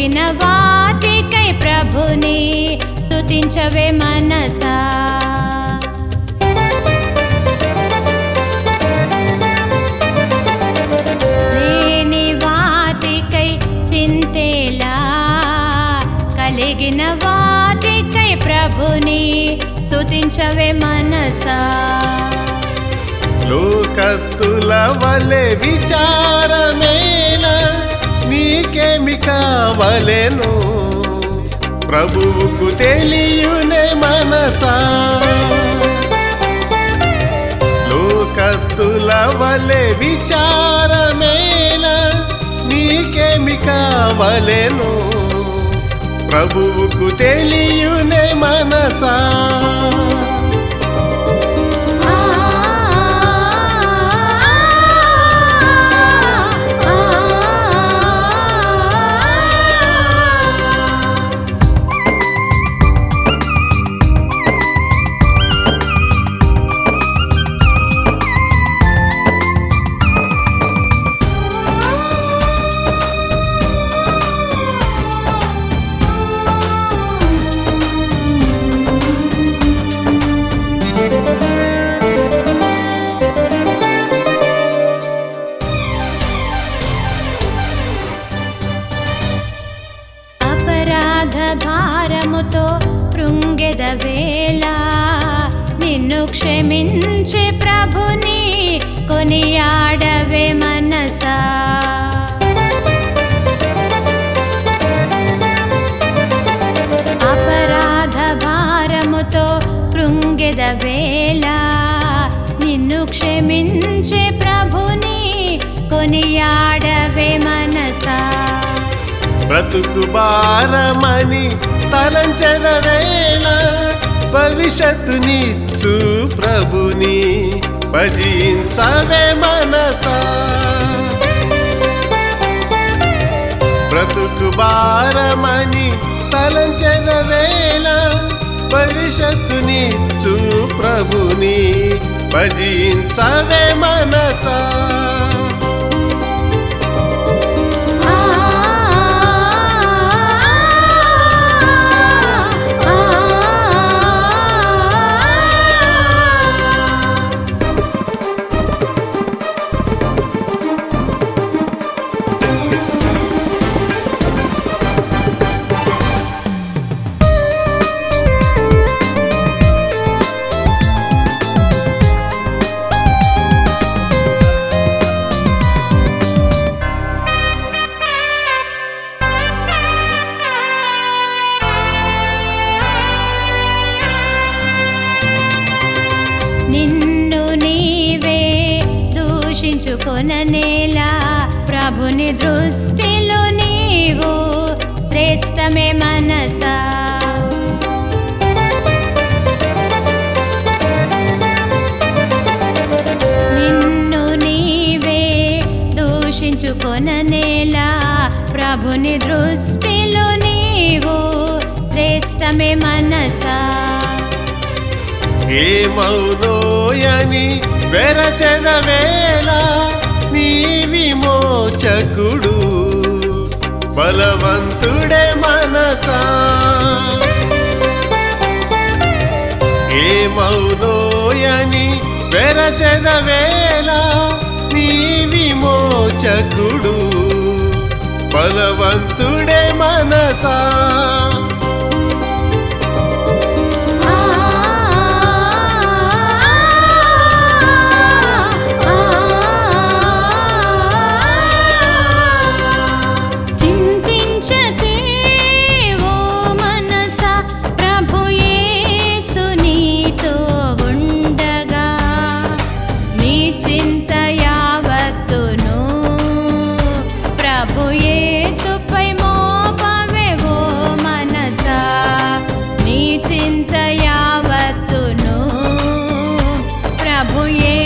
కలిగిన వాటికై ప్రభుని స్తుతించవే మనసా లేని వాటికై చింతేలా కలిగిన వాటికై ప్రభుని స్తుతించవే మనసా లోకస్తుల వలె విచారమేల నీకేమి కావలెను ప్రభువుకు తెలియునే మనసా లోకస్తుల వలె విచారమేల నీకేమి కావలెను ప్రభువుకు తెలియునే మనసా ఆ అపరాధ భారముతో కృంగెద వేళ నిన్ను క్షమించే ప్రభుని కొనియాడవే మనసా అపరాధ భారముతో కృంగెద వేళ నిన్ను క్షమించే ప్రభుని కొనియాడవే మనసా బ్రతుకు భారమని తలంచెద వేళ భవిష్యత్తునిచ్చు ప్రభుని భజించవే మనసా బ్రతుకు భారమని తలంచెద వేళ భవిష్యత్తునిచ్చు ప్రభుని భజించవే మనసా ఆ నిన్ను నీవే దూషించుకొననేలా ప్రభుని దృష్టిలో నీవు శ్రేష్టమే మనసా నిన్ను నీవే దూషించుకొననేలా ప్రభుని దృష్టిలో నీవు శ్రేష్టమే మనసా ఏమౌనోయని వెరచెదవేళ నీ విమోచకుడు బలవంతుడే మనసా ఏమౌనోయని వెరచెదవేళ నీ విమోచకుడు బలవంతుడే మనసా ఆ చింతించకే ఓ మనసా ప్రభు యేసు నీతో ఉండగా నీ చింత యావత్తును ప్రభు యేసుపై మోపవే ఓ మనసా నీ చింత యావత్తును ప్రభు యేసు